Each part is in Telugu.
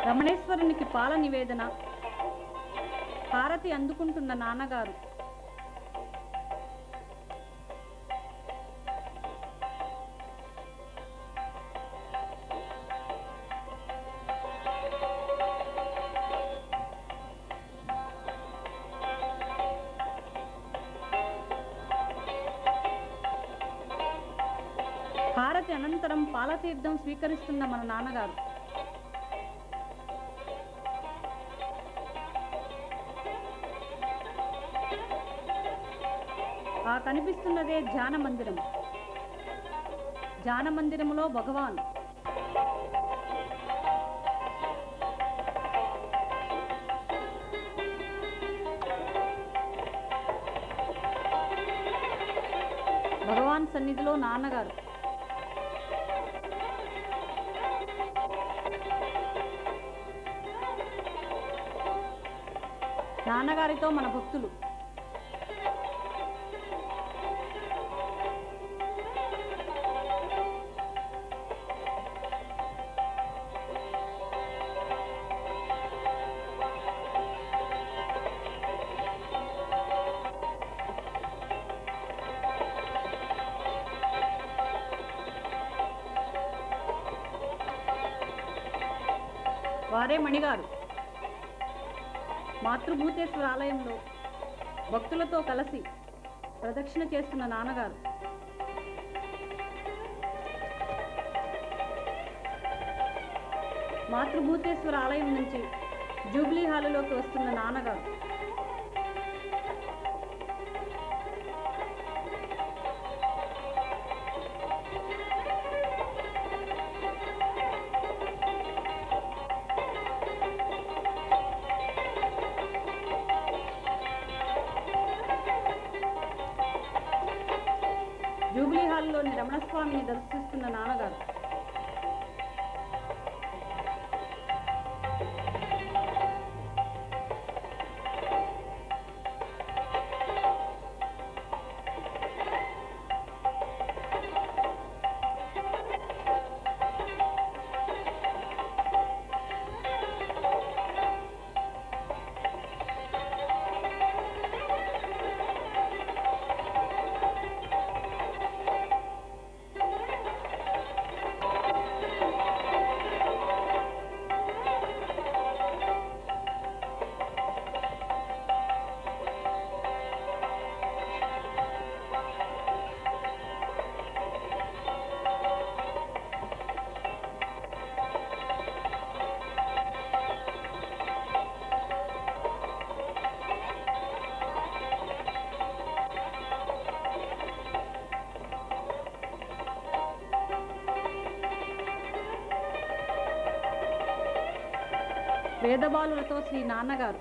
రమణేశ్వరునికి పాల నివేదన హారతి అందుకుంటున్న నాన్నగారు హారతి అనంతరం పాలతీర్థం స్వీకరిస్తున్న మన నాన్నగారు ఆ కనిపిస్తున్నదే ధ్యాన మందిరం ధ్యాన మందిరములో భగవాన్ భగవాన్ సన్నిధిలో నాన్నగారు నాన్నగారితో మన భక్తులు వారే మణిగారు మాతృభూతేశ్వర ఆలయంలో భక్తులతో కలిసి ప్రదక్షిణ చేస్తున్న నాన్నగారు మాతృభూతేశ్వర ఆలయం నుంచి జూబ్లీ హాలులోకి వస్తున్న నాన్నగారు జూబ్లీ హాల్లోని రమణస్వామిని దర్శిస్తున్న నాన్నగారు వేదబాలులతో శ్రీ నాన్నగారు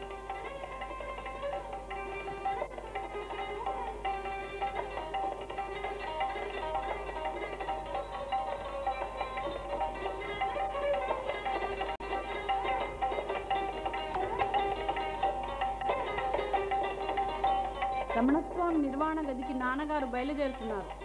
రమణస్వామి నిర్వాణ గదికి నాన్నగారు బయలుదేరుతున్నారు